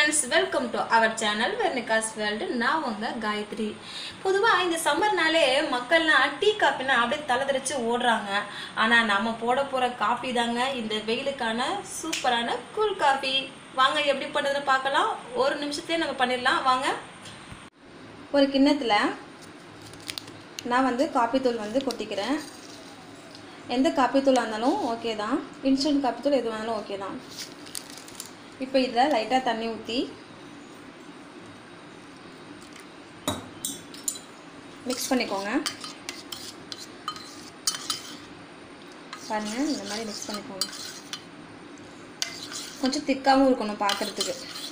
friends welcome to our channel Vernika's world நான் உங்க காயத்ரி பொதுவாக இந்த சம்மர்னாலே மக்கள்லாம் டீ காப்பினா அப்படியே தலைதறிச்சு ஓடுறாங்க ஆனால் நம்ம போட போகிற காஃபி தாங்க இந்த வெயிலுக்கான சூப்பரான கூல் காஃபி வாங்க எப்படி பண்ணுறதுன்னு பார்க்கலாம் ஒரு நிமிஷத்தையே நம்ம பண்ணிடலாம் வாங்க ஒரு கிண்ணத்தில் நான் வந்து காப்பி தூள் வந்து கொட்டிக்கிறேன் எந்த காப்பி தூளாக இருந்தாலும் ஓகே தான் இன்ஸ்டன்ட் காப்பி தூள் எது வேணாலும் ஓகே தான் இப்போ இதில் லைட்டாக தண்ணி ஊற்றி மிக்ஸ் பண்ணிக்கோங்க பாருங்கள் இந்த மாதிரி மிக்ஸ் பண்ணிக்கோங்க கொஞ்சம் திக்காகவும் இருக்கணும் பார்க்குறதுக்கு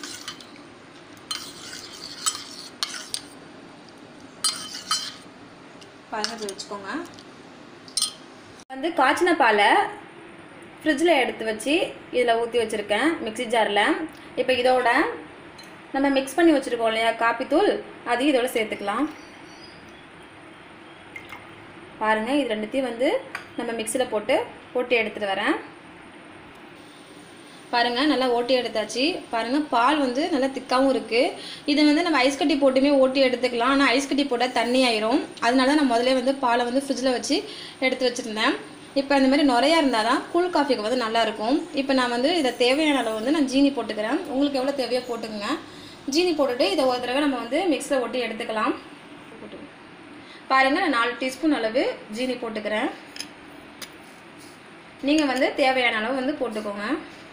பாருங்க இப்படி வச்சுக்கோங்க வந்து காய்ச்சின பாலை ஃப்ரிட்ஜில் எடுத்து வச்சு இதில் ஊற்றி வச்சுருக்கேன் மிக்ஸி ஜாரில் இப்போ இதோட நம்ம மிக்ஸ் பண்ணி வச்சுருக்கோம் இல்லையா காப்பித்தூள் அதையும் இதோட சேர்த்துக்கலாம் பாருங்கள் இது ரெண்டுத்தையும் வந்து நம்ம மிக்சியில் போட்டு ஓட்டி எடுத்துகிட்டு வரேன் பாருங்கள் நல்லா ஓட்டி எடுத்தாச்சு பாருங்கள் பால் வந்து நல்லா திக்காகவும் இருக்குது இதை வந்து நம்ம ஐஸ் கட்டி போட்டுமே ஓட்டி எடுத்துக்கலாம் ஆனால் ஐஸ் கட்டி போட்டால் தண்ணி ஆயிரும் அதனால தான் நான் முதல்ல வந்து பாலை வந்து ஃப்ரிட்ஜில் வச்சு எடுத்து வச்சுருந்தேன் இப்போ இந்த மாதிரி நிறையா இருந்தால் தான் கூல் காஃபிக்கு வந்து நல்லாயிருக்கும் இப்போ நான் வந்து இதை தேவையான அளவு வந்து நான் ஜீனி போட்டுக்கிறேன் உங்களுக்கு எவ்வளோ தேவையோ போட்டுக்கோங்க ஜீனி போட்டுட்டு இதை ஒரு தடவை நம்ம வந்து மிக்ஸில் ஒட்டி எடுத்துக்கலாம் பாருங்கள் நான் நாலு டீஸ்பூன் அளவு ஜீனி போட்டுக்கிறேன் நீங்கள் வந்து தேவையான அளவு வந்து போட்டுக்கோங்க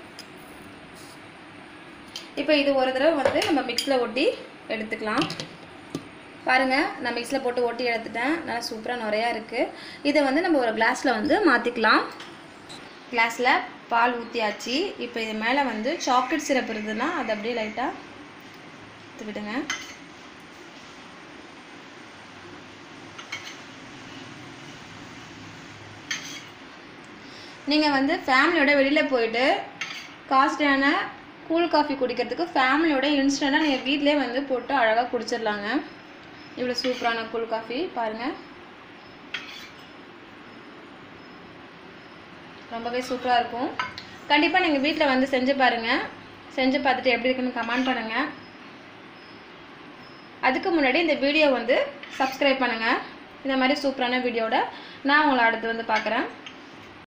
இப்போ இது ஒரு தடவை வந்து நம்ம மிக்ஸில் ஒட்டி எடுத்துக்கலாம் பாருங்கள் நான் மிக்ஸில் போட்டு ஒட்டி எடுத்துட்டேன் நல்லா சூப்பராக நிறையா இருக்குது இதை வந்து நம்ம ஒரு கிளாஸில் வந்து மாற்றிக்கலாம் கிளாஸில் பால் ஊற்றியாச்சு இப்போ இது மேலே வந்து சாக்லேட் சிரப் இருந்ததுன்னா அதை அப்படியே லைட்டாக எடுத்து விடுங்க நீங்கள் வந்து ஃபேமிலியோட வெளியில் போயிட்டு காஸ்ட்லியான கூல் காஃபி குடிக்கிறதுக்கு ஃபேமிலியோட இன்ஸ்டண்ட்டாக நீங்கள் வீட்டிலே வந்து போட்டு அழகாக குடிச்சிடலாங்க இவ்வளோ சூப்பரான கூல் காஃபி பாருங்கள் ரொம்பவே சூப்பராக இருக்கும் கண்டிப்பாக நீங்கள் வீட்டில் வந்து செஞ்சு பாருங்கள் செஞ்சு பார்த்துட்டு எப்படி இருக்குன்னு கமெண்ட் பண்ணுங்கள் அதுக்கு முன்னாடி இந்த வீடியோ வந்து சப்ஸ்கிரைப் பண்ணுங்கள் இந்த மாதிரி சூப்பரான வீடியோட நான் உங்களை அடுத்து வந்து பார்க்குறேன்